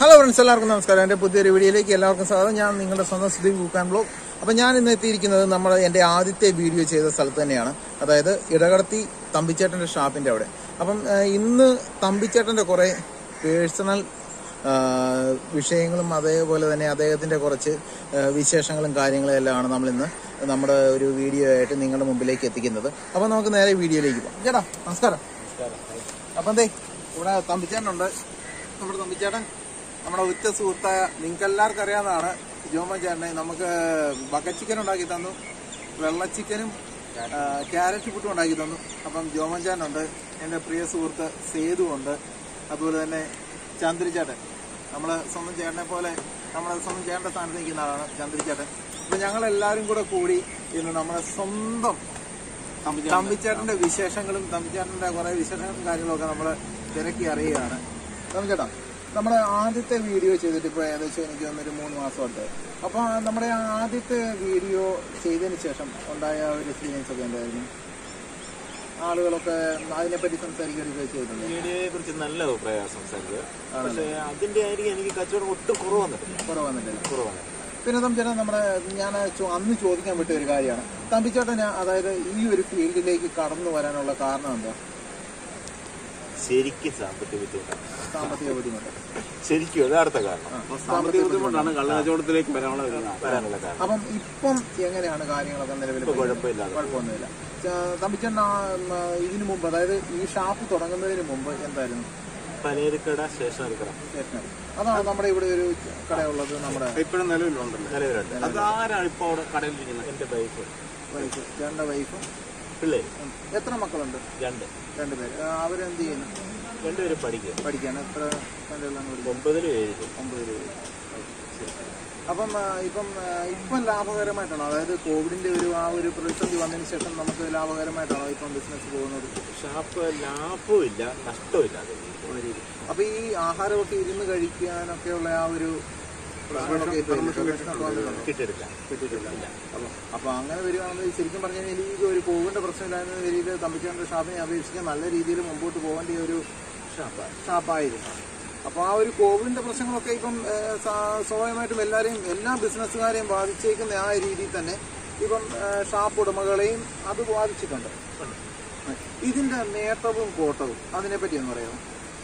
Hello friends എല്ലാവർക്കും നമസ്കാരം എൻ്റെ പുതിയൊരു വീഡിയോയിലേക്ക് എല്ലാവർക്കും സ്വാഗതം ഞാൻ നിങ്ങളുടെ സ്വന്തം സുദീപ് കുക്കാൻ ബ്ലോഗ് അപ്പം ഞാൻ ഇന്ന് എത്തിയിരിക്കുന്നത് നമ്മൾ എൻ്റെ ആദ്യത്തെ വീഡിയോ ചെയ്ത സ്ഥലത്ത് തന്നെയാണ് അതായത് ഇടകടത്തി തമ്പിച്ചേട്ടൻ്റെ ഷാപ്പിൻ്റെ അവിടെ അപ്പം ആ, ഇന്ന് തമ്പിച്ചേട്ടൻ്റെ കുറേ പേഴ്സണൽ വിഷയങ്ങളും അതേപോലെ തന്നെ അദ്ദേഹത്തിൻ്റെ കുറച്ച് ആ, വിശേഷങ്ങളും കാര്യങ്ങളും എല്ലാമാണ് നമ്മളിന്ന് നമ്മുടെ ഒരു വീഡിയോ ആയിട്ട് നിങ്ങളുടെ മുമ്പിലേക്ക് എത്തിക്കുന്നത് അപ്പം നമുക്ക് നേരെ വീഡിയോയിലേക്ക് പോകാം ചേട്ടാ നമസ്കാരം അപ്പം എന്തേ ഇവിടെ തമ്പിച്ചേട്ടനുണ്ട് നമ്മുടെ തമ്പിച്ചേട്ടൻ നമ്മുടെ ഉറ്റ സുഹൃത്തായ നിങ്ങൾക്ക് എല്ലാവർക്കും അറിയാവുന്നതാണ് ജോമൻ ചേട്ടനെ നമുക്ക് ബക്കറ്റ് ചിക്കൻ ഉണ്ടാക്കി തന്നു വെള്ള ചിക്കനും ക്യാരറ്റ് പുട്ടും ഉണ്ടാക്കി തന്നു അപ്പം ജോമൻ ചേട്ടനുണ്ട് എൻ്റെ പ്രിയ സുഹൃത്ത് സേതു ഉണ്ട് അതുപോലെ തന്നെ ചന്ദ്രിച്ചേട്ടൻ നമ്മളെ സ്വന്തം ചേട്ടനെ പോലെ നമ്മളെ സ്വന്തം ചേട്ടൻ്റെ സ്ഥാനത്ത് നിൽക്കുന്ന ആളാണ് ചന്ദ്രിച്ചേട്ടൻ അപ്പം ഞങ്ങളെല്ലാവരും കൂടെ കൂടി ഇന്ന് നമ്മുടെ സ്വന്തം തമ്പിച്ചേട്ടന്റെ വിശേഷങ്ങളും തമ്പിച്ചേട്ടന്റെ കുറെ വിശേഷങ്ങളും കാര്യങ്ങളൊക്കെ നമ്മൾ തിരക്കി അറിയുകയാണ് തമ്പിച്ചേട്ടാ നമ്മുടെ ആദ്യത്തെ വീഡിയോ ചെയ്തിട്ട് ഇപ്പോൾ ഏകദേശം എനിക്ക് വന്നൊരു മൂന്ന് മാസമുണ്ട് അപ്പോൾ നമ്മുടെ ആ ആദ്യത്തെ വീഡിയോ ചെയ്തതിന് ശേഷം ഉണ്ടായ ഒരു എക്സ്പീരിയൻസ് ഒക്കെ എന്തായിരുന്നു ആളുകളൊക്കെ അതിനെപ്പറ്റി സംസാരിക്കുകയൊക്കെ ചെയ്തിട്ടുണ്ട് മീഡിയയെ കുറിച്ച് നല്ല അഭിപ്രായം സംസാരിച്ചത് പക്ഷേ അതിന്റെ ആയിരിക്കും എനിക്ക് കച്ചവടം ഒട്ടും കുറവ് വന്നിട്ടില്ല കുറവ് വന്നിട്ടില്ല കുറവ് വന്നിട്ടില്ല പിന്നെ തമ്പിച്ചേട്ടൻ നമ്മുടെ ഞാൻ ചോ- അന്ന് ചോദിക്കാൻ വിട്ട ഒരു കാര്യമാണ് തമ്പിച്ചേട്ടന് അതായത് ഈ ഒരു ഫീൽഡിലേക്ക് കടന്നു വരാനുള്ള കാരണം എന്താ ശരിക്കും സാമ്പത്തിക ബുദ്ധിമുട്ടാണ് സാമ്പത്തിക ബുദ്ധിമുട്ട് ശരിക്കും യഥാർത്ഥ കാരണം സാമ്പത്തിക ബുദ്ധിമുട്ടാണ് കള്ളക്കച്ചവടത്തിലേക്ക് വരാനുള്ള വരാനുള്ള കാരണം അപ്പം ഇപ്പം എങ്ങനെയാണ് കാര്യങ്ങളൊക്കെ നിലവിൽ ഇപ്പൊ കുഴപ്പമില്ലാതെ കുഴപ്പമൊന്നുമില്ല തമ്പിച്ചേട്ടൻ ഇതിനു മുമ്പ് അതായത് ഈ ഷാപ്പ് തുടങ്ങുന്നതിന് മുമ്പ് എന്തായിരുന്നു പനേരിക്കട സ്റ്റേഷനറി കട സ്റ്റേഷനറി അതാണ് നമ്മുടെ ഇവിടെ ഒരു കടയുള്ളത് നമ്മുടെ ഇപ്പോഴും നിലവിലുണ്ടല്ലോ നിലവിലുണ്ട് അത് ആരാണ് ഇപ്പോൾ അവിടെ കടയിലിരിക്കുന്നത് എന്റെ വൈഫ് വൈഫ് ചേട്ടൻ്റെ വൈഫും പിള്ളേര് എത്ര മക്കളുണ്ട് രണ്ട് രണ്ടുപേര് ആ, അവരെന്ത് ചെയ്യുന്നു രണ്ടുപേരും പഠിക്കുക പഠിക്കാണ് എത്ര കണ്ടെല്ലാം ഒമ്പതിലും ഏഴിലും ഒമ്പത് രൂപ അപ്പം ആ, ഇപ്പം ആ, ഇപ്പം ലാഭകരമായിട്ടാണോ അതായത് കോവിഡിന്റെ ഒരു ആ ഒരു പ്രതിസന്ധി വന്നതിന് ശേഷം നമുക്ക് ലാഭകരമായിട്ടാണോ ഇപ്പം ബിസിനസ് പോകുന്നത് ഷാപ്പ് ലാഭവും ഇല്ല നഷ്ടവും ഇല്ല അത് അപ്പൊ ഈ ആഹാരമൊക്കെ ഇരുന്ന് കഴിക്കാനൊക്കെയുള്ള ആ ഒരു പ്രശ്നങ്ങളൊക്കെ ഇപ്പൊ ഇല്ല. പ്രശ്നമൊക്കെ വന്നിട്ടുണ്ടോ? കിട്ടിയെടുക്കാം കിട്ടിയിട്ടില്ല അപ്പൊ അപ്പൊ അങ്ങനെ വരുവാണെങ്കിൽ ശരിക്കും പറഞ്ഞു കഴിഞ്ഞാൽ ഈ ഒരു കോവിഡിന്റെ പ്രശ്നമില്ലായിരുന്ന രീതിയിൽ തമ്പിച്ചാന്റെ ഷാപ്പിനെ അപേക്ഷിച്ച് നല്ല രീതിയിൽ മുമ്പോട്ട് പോകേണ്ട ഒരു ഷാപ്പാണ് ഷാപ്പായിരുന്നു അപ്പോൾ ആ ഒരു കോവിഡിന്റെ പ്രശ്നങ്ങളൊക്കെ ഇപ്പം ഏഹ്, സാ- സ്വാഭാവികമായിട്ടും എല്ലാവരെയും എല്ലാ ബിസിനസ്സുകാരെയും ബാധിച്ചേക്കുന്ന ആ രീതിയിൽ തന്നെ ഇപ്പം ഏഹ്, ഷാപ്പ് ഉടമകളെയും അത് ബാധിച്ചിട്ടുണ്ട് ഇതിന്റെ നേട്ടവും കോട്ടവും അതിനെപ്പറ്റി ഒന്ന് പറയാമോ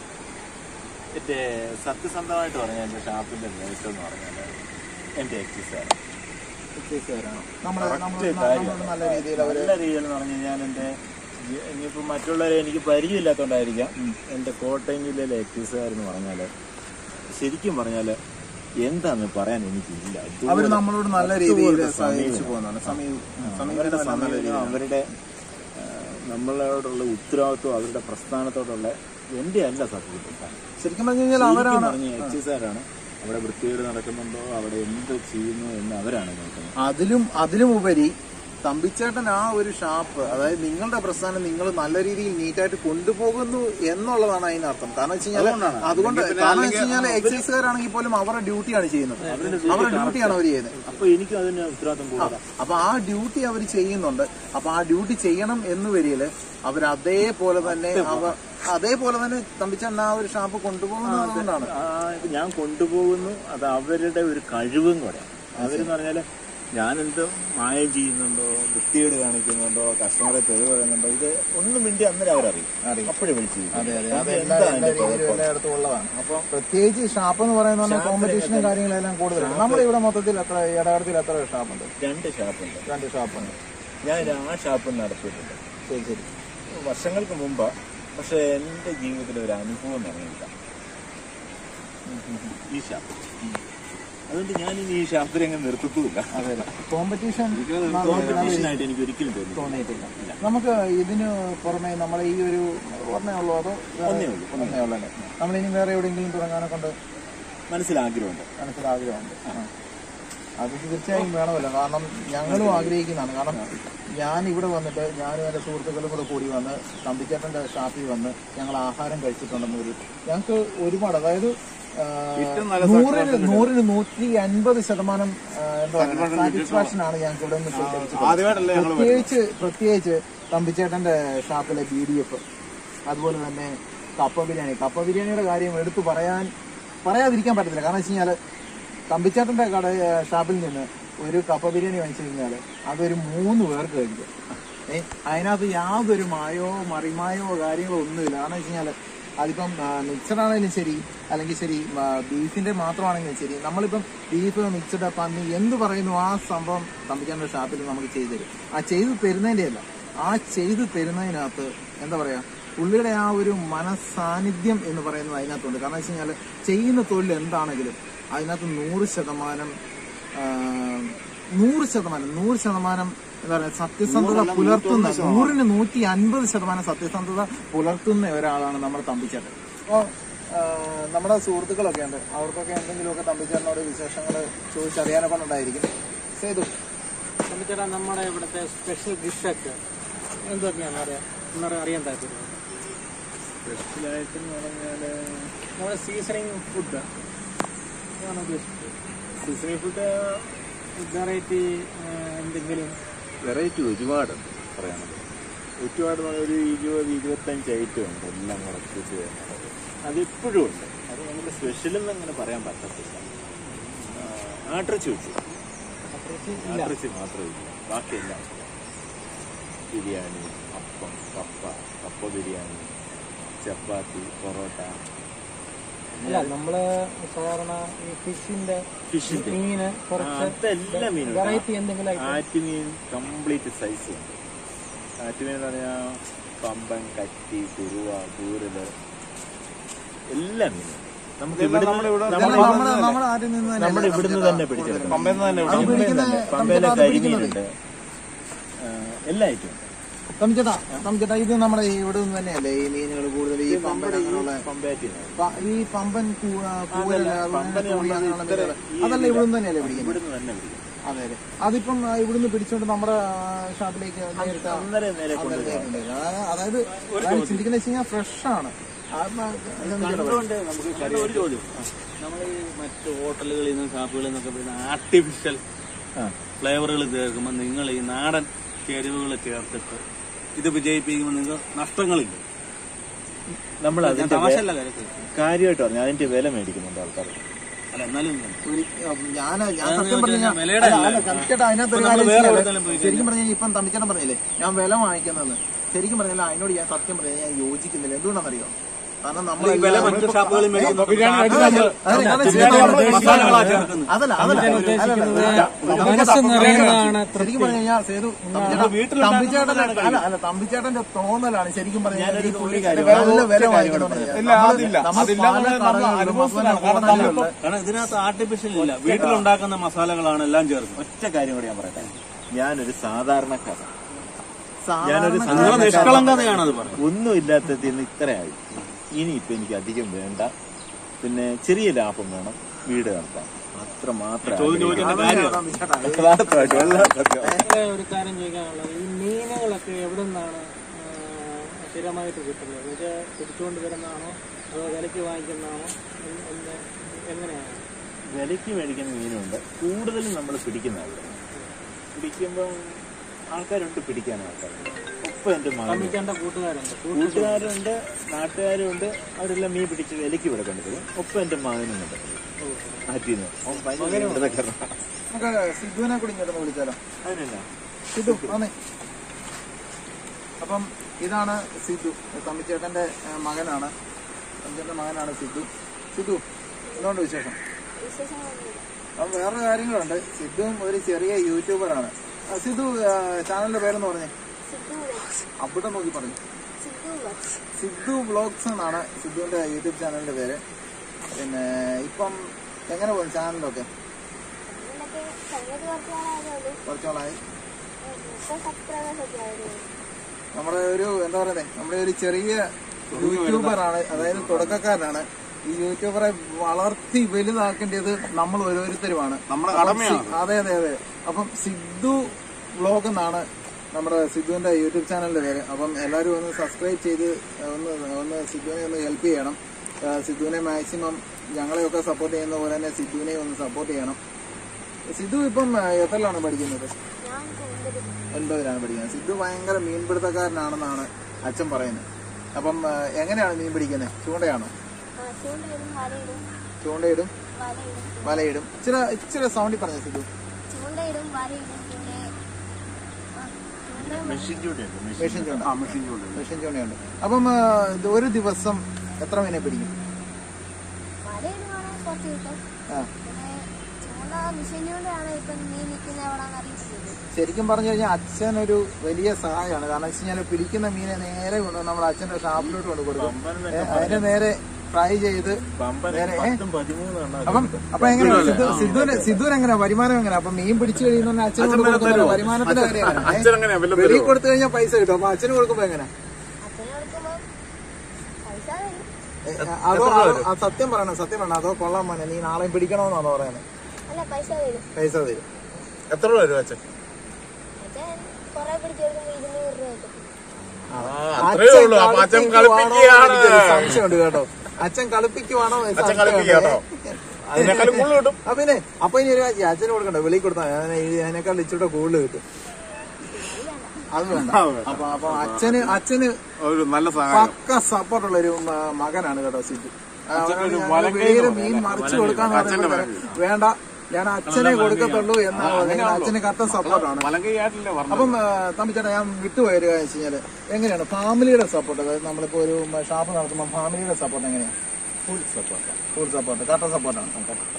എന്റെ സത്യസന്ധമായിട്ട് പറഞ്ഞാൽ എന്റെ ഷാപ്പിന്റെ നേട്ടം എന്ന് പറഞ്ഞാൽ എന്റെ എക്സസൈസ് എക്സൈസുകാരാണോ നമ്മളെ നമ്മൾ Correct കാര്യം. നമ്മൾ നല്ല രീതിയിൽ അവര് നല്ല രീതിയിൽ എന്ന് പറഞ്ഞു ഞാൻ എന്റെ ഇനിയിപ്പോ മറ്റുള്ളവരെ എനിക്ക് പരിചയമില്ലാത്തതുകൊണ്ടായിരിക്കാം എന്റെ കോട്ടയം ജില്ലയിലെ എക്സൈസുകാർ എന്ന് പറഞ്ഞാല് ശരിക്കും പറഞ്ഞാല് എന്താന്ന് പറയാൻ എനിക്കില്ല ഇതുപോലെ അവര് നമ്മളോട് നല്ല രീതിയിൽ അതുപോലത്തെ സഹകരിച്ചു സമീപനം. പോകുന്നതാണ് സമീപ അവരുടെ സമീപനം നല്ല സമീപനം രീതിയിലാണ്. അവരുടെ ആ, നമ്മളോടുള്ള ഉത്തരവാദിത്വം അവരുടെ പ്രസ്ഥാനത്തോടുള്ള എന്റെ അല്ല സത്യത്തിൽ ശരിക്കും പറഞ്ഞു കഴിഞ്ഞാൽ അവരാണ് പറഞ്ഞ എക്സൈസുകാരാണ് അവിടെ വൃത്തികേട് നടക്കുന്നുണ്ടോ അവിടെ എന്ത് ചെയ്യുന്നു എന്ന് അവരാണ് നോക്കുന്നത് അതിലും അതിലും ഉപരി തമ്പിച്ചേട്ടൻ ആ ഒരു ഷാപ്പ് അതായത് നിങ്ങളുടെ പ്രസ്ഥാനം നിങ്ങൾ നല്ല രീതിയിൽ നീറ്റായിട്ട് കൊണ്ടുപോകുന്നു എന്നുള്ളതാണ് അതിനർത്ഥം കാരണം വെച്ച് കഴിഞ്ഞാൽ അതുകൊണ്ട് കാരണം വെച്ച് കഴിഞ്ഞാൽ എക്സൈസുകാരാണെങ്കിൽ പോലും അവരുടെ ഡ്യൂട്ടിയാണ് ചെയ്യുന്നത് അവരുടെ ഡ്യൂട്ടിയാണ് അവർ ചെയ്യുന്നത് അപ്പൊ എനിക്ക് അതിന് ഉത്തരവാദിത്വം കൂടുതലാണ് അപ്പൊ ആ ഡ്യൂട്ടി അവർ ചെയ്യുന്നുണ്ട് അപ്പൊ ആ ഡ്യൂട്ടി ചെയ്യണം എന്ന് വരികയില് അവർ അതേപോലെ തന്നെ അവ അതേപോലെ തന്നെ തമ്പിച്ചേട്ടൻ ആ ഒരു ഷാപ്പ് കൊണ്ടുപോകുന്നത് അതുകൊണ്ടാണ് ആ, ഇത് ഞാൻ കൊണ്ടുപോകുന്നു അത് അവരുടെ ഒരു കഴിവും കൂടെ അവരെന്ന് പറഞ്ഞാല് ഞാനെന്തോ മായം ചെയ്യുന്നുണ്ടോ വൃത്തികേട് കാണിക്കുന്നുണ്ടോ കസ്റ്റമറെ തെളിവ് പറയുന്നുണ്ടോ ഇത് ഒന്നും വേണ്ടി അന്നേരം അവരറിയും അപ്പോഴേ വിളിച്ചു അതെ അതെ ചോദിക്കും. അത് എന്താ എല്ലാ അതിന്റെ എല്ലാ രീതിയിലും കുഴപ്പം? എല്ലായിടത്തും ഉള്ളതാണ് അപ്പൊ പ്രത്യേകിച്ച് ഷാപ്പ് എന്ന് പറയുന്ന കോമ്പറ്റീഷനും കാര്യങ്ങളെല്ലാം കൂടുതലാണ് നമ്മുടെ ഇവിടെ മൊത്തത്തിൽ എത്ര ഇടകടത്തിൽ എത്ര ഷാപ്പുണ്ട് രണ്ട് ഷാപ്പുണ്ട് രണ്ട് ഷാപ്പുണ്ട് ഞാൻ ആ ഷാപ്പ് നടത്തിയിട്ടുണ്ട് ശരി ശരി വർഷങ്ങൾക്ക് മുമ്പാ പക്ഷെ എന്റെ ജീവിതത്തിൽ ഒരു അനുഭവം നടന്നില്ല ഈ ഷാപ്പ് അതുകൊണ്ട് ഞാൻ ഇനി ഈ ഷാപ്പിൽ അങ്ങ് നിർത്തത്തുമില്ല അതെ കോമ്പറ്റീഷൻ കോമ്പറ്റീഷനായിട്ട് എനിക്ക് ഒരിക്കലും തോന്നി തോന്നിയിട്ടില്ല നമുക്ക് ഇതിന് പുറമെ നമ്മളെ ഈ ഒരു ഒന്നേ ഉള്ളൂ അതോ വേറെ- ഒന്നേ ഉള്ളൂ, ഒന്നേ ഉള്ളല്ലേ നമ്മളിനി വേറെ എവിടെയെങ്കിലും തുടങ്ങാനൊക്കെ കൊണ്ട് മനസ്സിലാഗ്രഹമുണ്ട് മനസ്സിൽ ആഗ്രഹമുണ്ട് ആ. അത് തീർച്ചയായും വേണമല്ലോ കാരണം ഞങ്ങളും ആഗ്രഹിക്കുന്നതാണ് കാരണം ഞാൻ ഇവിടെ വന്നിട്ട് ഞാനും എൻ്റെ സുഹൃത്തുക്കളും കൂടെ കൂടി വന്ന് തമ്പിച്ചേട്ടൻ്റെ ഷാപ്പിൽ വന്ന് ഞങ്ങൾ ആഹാരം കഴിച്ചിട്ടുണ്ടെന്ന് ഒരു ഞങ്ങൾക്ക് ഒരുപാട് അതായത് ആ, നൂറിന് നൂറിന് നൂറ്റി അൻപത് ശതമാനം ആ, എന്താ പറയുക സാറ്റിസ്ഫാക്ഷൻ ആണ് ഞങ്ങൾക്ക് ഇവിടെ നിന്ന് ലഭിച്ചത് പ്രത്യേകിച്ച് പ്രത്യേകിച്ച് തമ്പിച്ചേട്ടന്റെ ഷാപ്പിലെ ബി ഡി എഫ് അതുപോലെ തന്നെ കപ്പ ബിരിയാണി കപ്പ ബിരിയാണിയുടെ കാര്യം എടുത്തു പറയാൻ പറയാതിരിക്കാൻ പറ്റത്തില്ല കാരണം വെച്ച് കഴിഞ്ഞാൽ തമ്പിച്ചേട്ടന്റെ കട ഏ, ഷാപ്പിൽ നിന്ന് ഒരു കപ്പ ബിരിയാണി വാങ്ങിച്ചു കഴിഞ്ഞാൽ അതൊരു മൂന്ന് പേർക്ക് കഴിക്കും ഏ അതിനകത്ത് യാതൊരു മായോ മറിമായോ കാര്യങ്ങളോ ഒന്നുമില്ല കാരണം വെച്ച് കഴിഞ്ഞാൽ അതിപ്പം മിക്സഡ് ആണെങ്കിലും ശരി അല്ലെങ്കിൽ ശരി ആ, ബീഫിന്റെ മാത്രമാണെങ്കിലും ശരി നമ്മളിപ്പം ബീഫ് മിക്സഡ് പന്നി എന്ത് പറയുന്നു ആ സംഭവം തമ്പിക്കാൻ്റെ ഷാപ്പിൽ നമുക്ക് ചെയ്തു തരും ആ ചെയ്തു തരുന്നതിന്റെ അല്ല ആ ചെയ്തു തരുന്നതിനകത്ത് എന്താ പറയാ പുള്ളിയുടെ ആ ഒരു മനസാന്നിധ്യം എന്ന് പറയുന്നത് അതിനകത്തുണ്ട് കാരണം വെച്ച് കഴിഞ്ഞാൽ ചെയ്യുന്ന തൊഴിൽ എന്താണെങ്കിലും അതിനകത്ത് നൂറ് ശതമാനം ആ, നൂറ് ശതമാനം നൂറ് ശതമാനം എന്താ പറയുക സത്യസന്ധത പുലർത്തുന്ന നൂറിന് നൂറ്റി അൻപത് ശതമാനം സത്യസന്ധത പുലർത്തുന്ന ഒരാളാണ് നമ്മുടെ തമ്പിച്ചേട്ടൻ അപ്പോൾ നമ്മുടെ സുഹൃത്തുക്കളൊക്കെ ഉണ്ട് അവർക്കൊക്കെ എന്തെങ്കിലുമൊക്കെ തമ്പിച്ചേട്ടനോട് വിശേഷങ്ങൾ ചോദിച്ചറിയാനൊക്കെ ഉണ്ടായിരിക്കും സേതു ചേട്ടാ നമ്മുടെ ഇവിടുത്തെ സ്പെഷ്യൽ ഡിഷൊക്കെ എന്തൊക്കെയാണ് അറിയാം എന്നറിയാൻ അറിയാൻ താല്പര്യം സ്പെഷ്യലായിട്ടെന്ന് പറഞ്ഞാല് നമ്മുടെ സീസണിങ് ഫുഡ് അതാണ് ഉദ്ദേശിച്ചത് സീസണൽ ഫുഡ് വെറൈറ്റി എന്തെങ്കിലും വെറൈറ്റി ഒരുപാടുണ്ട് പറയാനുള്ളത് ഒരുപാട് എന്ന് പറഞ്ഞാൽ ഒരു ഇരുപത് ഇരുപത്തഞ്ച് ഐറ്റം ഉണ്ട് എല്ലാം കൂടെ കൂട്ടി വരുന്നത് അതിപ്പോഴും ഉണ്ട് അത് നമുക്ക് സ്പെഷ്യലെന്ന് അങ്ങനെ പറയാൻ പറ്റത്തില്ല ആ, ആട്ടിറച്ചി വെച്ചു ആട്ടിറച്ചി മാത്രമേ ഇല്ല ബാക്കിയെല്ലാം ഉണ്ട്. ബിരിയാണി അപ്പം കപ്പ കപ്പ ബിരിയാണി ചപ്പാത്തി പൊറോട്ട അല്ല നമ്മള് സാധാരണ ഈ ഫിഷിന്റെ ഫിഷിന്റെ മീന് കുറച്ച് അതെല്ലാം മീനുണ്ട് വെറൈറ്റി എന്തെങ്കിലും item? ആറ്റുമീൻ കംപ്ലീറ്റ് സൈസ് ഉണ്ട് ആറ്റുമീൻ എന്ന് പറഞ്ഞാൽ പമ്പൻ കറ്റി കുറുവ കൂരല് എല്ലാ മീനും നമുക്ക് ഇവിടുന്ന് ഇതെല്ലാം നമ്മുടെ നമ്മുടെ ആരിൽ നിന്ന് തന്നെ നമ്മുടെ ഇവിടുന്ന് തന്നെ പിടിച്ചെടുക്കണം പമ്പയിൽ നിന്ന് തന്നെ അത് പിടിക്കുന്ന പമ്പയിലെ തമ്പിച്ചേട്ടാ അത് പിടിക്കുന്നത് കരിമീനുണ്ട് ആ, എല്ലാ ഐറ്റം തമ്പിച്ചേട്ടാ തമ്പിച്ചേട്ടാ ഇത് നമ്മുടെ ഈ ഇവിടെ നിന്ന് തന്നെയല്ലേ ഈ മീനുകൾ കൂടുതൽ ഈ പമ്പൻ അങ്ങനെയുള്ള പമ്പയാറ്റിന് പ- ഈ പമ്പൻ കൂ- ആ, കൂവല് അതുപോലെ പമ്പന് കോഴി അങ്ങനെയുള്ള ഇത്ര മീനുകൾ ഈ അതല്ല ഇവിടുന്ന് തന്നെയല്ലേ പിടിക്കുന്നത് ഇവിടുന്ന് തന്നെ പിടിക്കും അതെ അതെ അതിപ്പം ആ, ഇവിടുന്ന് പിടിച്ചോണ്ട് നമ്മുടെ ആ, ഷാപ്പിലേക്ക് നേരിട്ട് അന്നേരം നേരെ കൊണ്ടുവരും കൊണ്ടുവരുന്നുണ്ട്. അതായത് അതായത് ഞാൻ ചിന്തിക്കുന്ന വെച്ച് കഴിഞ്ഞാൽ ഫ്രഷ് ആണ് ആ, ആ, കണ്ടുകൊണ്ട് നമുക്ക് കറി ഒരു ചോദ്യം നമ്മൾ ഈ മറ്റ് ഹോട്ടലുകളിൽ നിന്ന് ഷാപ്പുകളിൽ നിന്നൊക്കെ വരുന്ന ആർട്ടിഫിഷ്യൽ ആ. ഫ്ലേവറുകൾ ചേർക്കുമ്പോൾ നിങ്ങൾ ഈ നാടൻ ചേരുവകൾ ചേർത്തിട്ട് ഇത് വിജയിപ്പിക്കുമ്പോൾ നിങ്ങൾക്ക് നഷ്ടങ്ങളില്ല നമ്മൾ ഞാൻ അതിന്റെ തമാശല്ല കാര്യത്തിൽ കാര്യമായിട്ട് പറഞ്ഞു അതിന്റെ വില മേടിക്കുന്നുണ്ട് ആൾക്കാർ അല്ല എന്നാലും ഒരു ഞാൻ ഞാൻ അതാണ് സത്യം പറഞ്ഞു ഞാൻ വിലയുടെ അല്ല, അല്ല. അല്ല, തമ്പിച്ചേട്ടാ അതിനകത്ത് ഒരു ഇപ്പൊ നമ്മള് കാര്യം വേറെ വെച്ചാല് എവിടെയെങ്കിലും പോയി ശരിക്കും പറഞ്ഞാൽ ഇപ്പം തമ്പിച്ചേട്ടൻ പറഞ്ഞില്ലേ ഞാൻ വില വാങ്ങിക്കുന്നത് ശരിക്കും പറഞ്ഞാൽ അതിനോട് ഞാൻ സത്യം പറഞ്ഞാൽ ഞാൻ യോജിക്കുന്നില്ല എന്തുകൊണ്ടാണെന്നറിയോ കാരണം നമ്മൾ ഈ വില മറ്റു ഷാപ്പുകളിൽ മേടിക്കുമ്പോൾ മസാലകളാ ചേർക്കുന്നത്. അതല്ല അതല്ല അതല്ല മനസ്സ് നിറയുന്നതാണ് ശരിക്കും പറഞ്ഞു കഴിഞ്ഞാൽ സേതു തമ്പിച്ചേട്ടൻ അല്ല അല്ല തമ്പിച്ചേട്ടന്റെ തോന്നലാണ് ശരിക്കും പറഞ്ഞാൽ ഈ പുള്ളി നല്ല വില വാങ്ങിക്കണം ഇല്ല, അതില്ല. അതില്ലാതെ നമ്മൾ അനുഭവസ്ഥനാണ്. കാരണം നമ്മളിപ്പോ- കാരണം ഇതിനകത്ത് ആർട്ടിഫിഷ്യൽ ഇല്ല വീട്ടിലുണ്ടാക്കുന്ന മസാലകളാണ് എല്ലാം ചേർക്കുന്നത് ഒറ്റ കാര്യം കൂടി ഞാൻ പറയട്ടെ ഞാനൊരു സാധാരണക്കാരൻ സാധാരണ നിങ്ങളുടെ നിഷ്കളങ്കതയാണ് അത് പറയുന്നത് ഒന്നും ഇല്ലാത്തതിൽ നിന്ന് ഇത്രയായി ഇനിയിപ്പോ എനിക്ക് അധികം വേണ്ട പിന്നെ ചെറിയ ലാഭം വേണം വീട് നടത്താൻ അത്ര മാത്രമേ ചോദ്യം ചോദിക്കേണ്ട കാര്യം യഥാർത്ഥമായിട്ടും എല്ലാ സത്യം. വേറെ ഒരു കാര്യം ചോദിക്കാനുള്ളത് ഈ മീനുകളൊക്കെ എവിടെ നിന്നാണ് സ്ഥിരമായിട്ട് കിട്ടുന്നത് ഇത് പിടിച്ചുകൊണ്ട് വരുന്നതാണോ അതോ വിലയ്ക്ക് വാങ്ങിക്കുന്നതാണോ എന്ന് എന്ന് എങ്ങനെയാണ് വിലയ്ക്ക് മേടിക്കുന്ന മീനുണ്ട് കൂടുതലും നമ്മൾ പിടിക്കുന്ന ആൾക്കാർ പിടിക്കുമ്പം ആൾക്കാരുണ്ട് പിടിക്കാൻ ആൾക്കാരുണ്ട് ഒപ്പം എൻ്റെ മകൻ തമ്മിക്കേണ്ട കൂട്ടുകാരുണ്ട് കൂട്ടുകാരുണ്ട് നാട്ടുകാരുണ്ട് അവരെല്ലാം മീൻ പിടിച്ച് വിലയ്ക്ക് ഇവിടെ കൊണ്ടുവരും ഒപ്പം എൻ്റെ മകനും ഉണ്ട് ആറ്റിന്ന് അവൻ ഭയങ്കര ഇടതക്കാരനാ. നമുക്ക് സിദ്ധുവിനെ കൂടി ഇങ്ങോട്ട് വിളിച്ചാലോ അതിനെന്നാ സിദ്ധു ആന്നേ അപ്പം ഇതാണ് സിദ്ധു തമ്മിച്ചേട്ടന്റെ ആ, മകനാണ് തമ്മിച്ചേട്ടന്റെ മകനാണ് സിദ്ധു സിദ്ധു എന്തുകൊണ്ട് വിശേഷം അപ്പം വേറെ കാര്യങ്ങളുണ്ട് സിദ്ധുവും ഒരു ചെറിയ യൂട്യൂബറാണ് ആ, സിദ്ധു ആ, ചാനലിന്റെ പേരെന്ന് പറഞ്ഞേ അവിടെ നോക്കി പറഞ്ഞു സിദ്ധു വ്ളോഗ്സ് എന്നാണ് സിദ്ധുവിന്റെ യൂട്യൂബ് ചാനലിന്റെ പേര് പിന്നെ ഇപ്പം എങ്ങനെ പോകും ചാനലൊക്കെ ഇതിനൊക്കെ സംഗതി കുറച്ച് നാളായതേ ഉള്ളൂ കുറച്ചോളായി ഇപ്പൊ സബ്സ്ക്രൈബേഴ്സ് ഒക്കെ ആയിരുന്നു നമ്മുടെ ഒരു എന്താ പറയുന്നത് നമ്മുടെ ഒരു ചെറിയ യൂട്യൂബറാണ് അതായത് തുടക്കക്കാരനാണ് ഈ യൂട്യൂബറെ വളർത്തി വലുതാക്കേണ്ടത് നമ്മൾ ഓരോരുത്തരുമാണ് നമ്മുടെ അപ്പം കടമയാണ്. സി- അതെ അതെ അതെ അപ്പം സിദ്ധു വ്ലോഗ് എന്നാണ് നമ്മുടെ സിദ്ധുവിന്റെ യൂട്യൂബ് ചാനലിന്റെ പേര് അപ്പം എല്ലാവരും ഒന്ന് സബ്സ്ക്രൈബ് ചെയ്ത് ഒന്ന് ഒന്ന് സിദ്ധുവിനെ ഒന്ന് ഹെൽപ്പ് ചെയ്യണം ആ, സിദ്ധുവിനെ മാക്സിമം ഞങ്ങളെയൊക്കെ സപ്പോർട്ട് ചെയ്യുന്ന പോലെ തന്നെ സിദ്ധുവിനെ ഒന്ന് സപ്പോർട്ട് ചെയ്യണം സിദ്ധു ഇപ്പം ആ, എത്രയിലാണ് പഠിക്കുന്നത് ഞാൻ കൂടുതൽ ഒൻപതിലാണ് പഠിക്കുന്നത് സിദ്ധു ഭയങ്കര മീൻപിടുത്തക്കാരനാണെന്നാണ് അച്ഛൻ പറയുന്നത് അപ്പം ആ, എങ്ങനെയാണ് മീൻ പിടിക്കുന്നത് ചൂണ്ടയാണോ ആ ചൂണ്ടയിടും വലയിടും ചൂണ്ടയിടും വലയിടും വലയിടും ഇച്ചിരി ഇച്ചിരി സൗണ്ടിൽ പറഞ്ഞു സിദ്ധു ചൂണ്ടയിടും വലയിടും പിന്നെ ആ, ചൂണ്ട മെഷീൻ ചൂടുണ്ട് മെഷീൻ മെഷീൻ ചൂണ്ട ആ മെഷീൻ ചൂണ്ട മെഷീൻ ചൂണ്ടയുണ്ട് അപ്പം ആ, ഇത് ഒരു ദിവസം എത്ര മീനെ പിടിക്കും വലയിടുവാണെങ്കിൽ കുറച്ച് കിട്ടും ആ പിന്നെ ചൂണ്ട മിഷൻ ചൂണ്ടയാണ് ഇപ്പം നീ നിൽക്കുന്ന എവിടെയാണെന്ന് അറിയിച്ചത് ശരിക്കും പറഞ്ഞു കഴിഞ്ഞാൽ അച്ഛൻ ഒരു വലിയ സഹായമാണ് കാരണം വെച്ച് കഴിഞ്ഞാൽ പിടിക്കുന്ന മീനെ നേരെ കൊണ്ട് നമ്മുടെ അച്ഛന്റെ ഷാപ്പിലോട്ട് കൊണ്ട് കൊടുക്കും പമ്പൻ ഏ, അതിനെ നേരെ ഫ്രൈ ചെയ്ത് പമ്പൻ നേരെ ഏ? പത്തും പതിമൂന്നും എണ്ണം അപ്പം അപ്പൊ എങ്ങനെയാ സിദ്ധു സിദ്ധുവിന് സിദ്ധുവിന് എങ്ങനെയാ വരുമാനം എങ്ങനെയാ അപ്പൊ മീൻ പിടിച്ചു കഴിയുന്ന അച്ഛന് കൊടുക്കുന്ന വരുമാനത്തിന്റെ കാര്യമാണ് വെളിയിൽ കൊടുത്തു കഴിഞ്ഞാൽ പൈസ കിട്ടും അപ്പൊ അച്ഛന് കൊടുക്കുമ്പോ എങ്ങനെ അച്ഛനെ കൊടുക്കുമ്പോൾ പൈസ തരും ഏ, അതോ അതോ- ആ സത്യം പറയണം സത്യം പറയണം അതോ കൊള്ളാൻ മോനെ നീ നാളെ പിടിക്കണമെന്നാണോ പറയുന്നത് അല്ല പൈസ തരും പൈസ തരും എത്ര രൂപ വരും അച്ഛൻ അച്ഛൻ കുറെ പിടിച്ച് കൊടുക്കുമ്പോൾ ഇരുന്നൂറ് രൂപ കിട്ടും അത്രേ ഉള്ളൂ അപ്പൊ അച്ഛൻ കളിപ്പിക്കുകയാണ് സംശയമുണ്ട് കേട്ടോ അച്ഛൻ കളിപ്പിക്കുവാണോ എന്ന് അച്ഛൻ സംശയമുണ്ട്. കളിപ്പിക്കുക കേട്ടോ അതിനേക്കാളും കൂടുതൽ കിട്ടും ആ പിന്നെ അപ്പൊ ഇനി ഒരു കാര്യം ചെയ്യ്, അച്ഛന് കൊടുക്കണ്ട വെളിയിൽ കൊടുത്താൽ അതിനേക്കാൾ ഇച്ചിരി കൂടുതൽ കിട്ടും അത് വേണ്ട അപ്പൊ അപ്പൊ അച്ഛന് അച്ഛന് ഒരു നല്ല സഹായം പക്ക സപ്പോർട്ടുള്ള ഒരു മ- മകനാണ് കേട്ടോ സിദ്ധു അച്ഛനൊരു ഞങ്ങൾ വലങ്കൈ വെളിയിൽ എന്ന് മീൻ പറയാം. മറിച്ച് കൊടുക്കാന്ന് പറയുന്നത് വേണ്ട ഞാൻ അച്ഛനെ കൊടുക്കത്തുള്ളൂ എന്നാണ് പറയുന്നത്. അച്ഛന് കട്ട സപ്പോർട്ടാണ് മലങ്കൈയായിട്ടല്ലേ പറഞ്ഞത് അപ്പം തമ്പിച്ചേട്ടാ ഞാൻ വിട്ടുപോയ ഒരു കാര്യം വെച്ച് കഴിഞ്ഞാല് എങ്ങനെയാണ് ഫാമിലിയുടെ സപ്പോർട്ട് അതായത് നമ്മളിപ്പോ ഒരു ഷാപ്പ് നടത്തുമ്പോൾ ഫാമിലിയുടെ സപ്പോർട്ട് എങ്ങനെയാണ് ഫുൾ സപ്പോർട്ട് ഫുൾ സപ്പോർട്ട് കട്ട സപ്പോർട്ടാണ്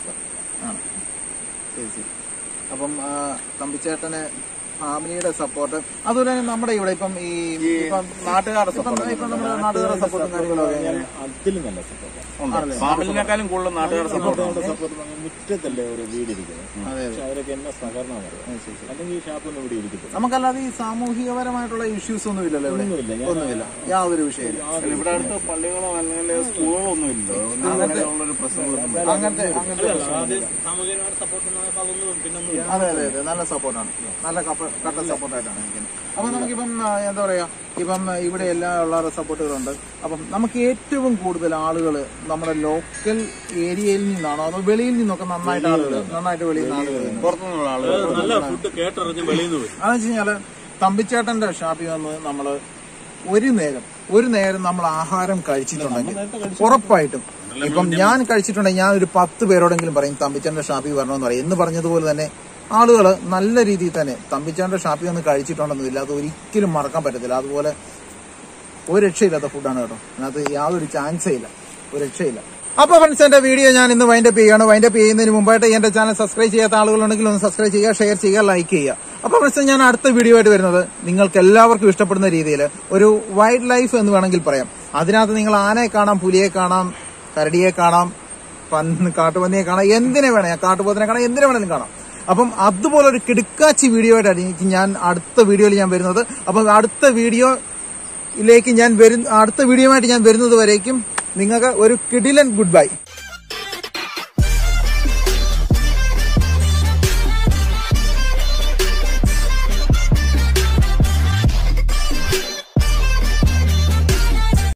ആണ് ശരി ശരി അപ്പം ആ, തമ്പിച്ചേട്ടന് ഫാമിലിയുടെ സപ്പോർട്ട് അതുപോലെ തന്നെ നമ്മുടെ ഇവിടെ ഇപ്പം ഈ ഇപ്പം നാട്ടുകാരുടെ സപ്പോർട്ട് ഇപ്പം നമ്മുടെ നാട്ടുകാരുടെ സപ്പോർട്ടും കാര്യങ്ങളൊക്കെ എങ്ങനെ? അതിലും നല്ല സപ്പോർട്ട് ഫാമിലിനെക്കാളും കൂടുതൽ നാട്ടുകാരുടെ സപ്പോർട്ട് സപ്പോർട്ട് മുറ്റത്തല്ലേ ഒരു വീട് ഇരിക്കുന്നത് അതെ പക്ഷെ അവരൊക്കെ എന്നെ സഹകരണം അല്ലെങ്കിൽ ഈ ഷാപ്പൊന്നും ഇവിടെ ഇരിക്കത്തില്ല നമുക്കല്ലാതെ ഈ സാമൂഹികപരമായിട്ടുള്ള ഇഷ്യൂസ് ഒന്നും ഇല്ലല്ലോ ഇവിടെ ഒന്നുമില്ല ഞാൻ ഒന്നുമില്ല യാതൊരു വിഷയമില്ല ഇവിടെ അടുത്ത് പള്ളികളോ അല്ലെങ്കിൽ സ്കൂളുകളോ ഒന്നും ഇല്ലല്ലോ ഒന്നും അങ്ങനെയുള്ളൊരു പ്രശ്നങ്ങളൊന്നും ഇല്ല. അങ്ങനത്തെ അങ്ങനത്തെ ആദ്യം സാമൂഹികമായിട്ട് സപ്പോർട്ട് ഉണ്ടായപ്പോൾ അതൊന്നും പിന്നൊന്നും അതെ അതെ അതെ നല്ല സപ്പോർട്ടാണ് നല്ല കപ്പ- കട്ട സപ്പോർട്ടായിട്ടാണ് നിൽക്കുന്നത് അപ്പം നമുക്കിപ്പം ആ, എന്താ പറയാ ഇപ്പം ആ, ഇവിടെ എല്ലാ ഉള്ള സപ്പോർട്ടുകളുണ്ട് അപ്പം നമുക്ക് ഏറ്റവും കൂടുതൽ ആളുകൾ നമ്മുടെ ലോക്കൽ ഏരിയയിൽ നിന്നാണോ അതോ വെളിയിൽ നിന്നൊക്കെ നന്നായിട്ട് ആളുകൾ നന്നായിട്ട് വെളിയിൽ നിന്ന് ആളുകൾ വരുന്നു പുറത്തുനിന്നുള്ള ആളുകൾ നല്ല ഫുഡ് കേട്ടറിഞ്ഞ് വെളിയിൽ നിന്ന് വരും അതെന്ന് വെച്ച് കഴിഞ്ഞാല് തമ്പിച്ചേട്ടന്റെ ഷാപ്പിൽ വന്ന് നമ്മള് ഒരു നേരം ഒരു നേരം നമ്മൾ ആഹാരം കഴിച്ചിട്ടുണ്ടെങ്കിൽ ഉറപ്പായിട്ടും ഇപ്പം ഞാൻ കഴിച്ചിട്ടുണ്ടെങ്കിൽ ഞാൻ ഒരു പത്ത് പേരോടെങ്കിലും പറയും തമ്പിച്ചേട്ടന്റെ ഷാപ്പിൽ വരണമെന്ന് പറയും എന്ന് പറഞ്ഞതുപോലെ തന്നെ ആളുകൾ നല്ല രീതിയിൽ തന്നെ തമ്പിച്ചേട്ടന്റെ ഷാപ്പിൽ വന്ന് കഴിച്ചിട്ടുണ്ടെന്നില്ല അത് ഒരിക്കലും മറക്കാൻ പറ്റത്തില്ല അതുപോലെ ഒരു രക്ഷയില്ലാത്ത ഫുഡാണ് കേട്ടോ അതിനകത്ത് യാതൊരു ചാൻസേ ഇല്ല ഒരു രക്ഷയില്ല അപ്പൊ ഫ്രണ്ട്സ് എന്റെ വീഡിയോ ഞാൻ ഇന്ന് വൈൻഡപ്പ് ചെയ്യാണ് വൈൻഡപ്പ് ചെയ്യുന്നതിന് മുമ്പായിട്ട് എന്റെ ചാനൽ സബ്സ്ക്രൈബ് ചെയ്യാത്ത ആളുകളുണ്ടെങ്കിൽ ഒന്ന് സബ്സ്ക്രൈബ് ചെയ്യുക ഷെയർ ചെയ്യുക ലൈക്ക് ചെയ്യുക അപ്പൊ ഫ്രണ്ട്സ് ഞാൻ അടുത്ത വീഡിയോ ആയിട്ട് വരുന്നത് നിങ്ങൾക്ക് എല്ലാവർക്കും ഇഷ്ടപ്പെടുന്ന രീതിയിൽ ഒരു വൈൽഡ് ലൈഫ് എന്ന് വേണമെങ്കിൽ പറയാം അതിനകത്ത് നിങ്ങൾ ആനയെ കാണാം പുലിയെ കാണാം കരടിയെ കാണാം പന്ന് കാട്ടുപന്നിയെ കാണാം എന്തിനെ വേണേ കാട്ടുപോത്തിനെ കാണാം എന്തിനെ വേണമെങ്കിലും കാണാം അപ്പം അതുപോലെ ഒരു കിടുക്കാച്ചി വീഡിയോ ആയിട്ടാണ് എനിക്ക് ഞാൻ അടുത്ത വീഡിയോയിൽ ഞാൻ വരുന്നത് അപ്പം അടുത്ത വീഡിയോ ിലേക്ക് ഞാൻ വരുന്ന അടുത്ത വീഡിയോ ആയിട്ട് ഞാൻ വരുന്നത് വരേക്കും നിങ്ങൾക്ക് ഒരു കിടിലൻ ഗുഡ് ബൈ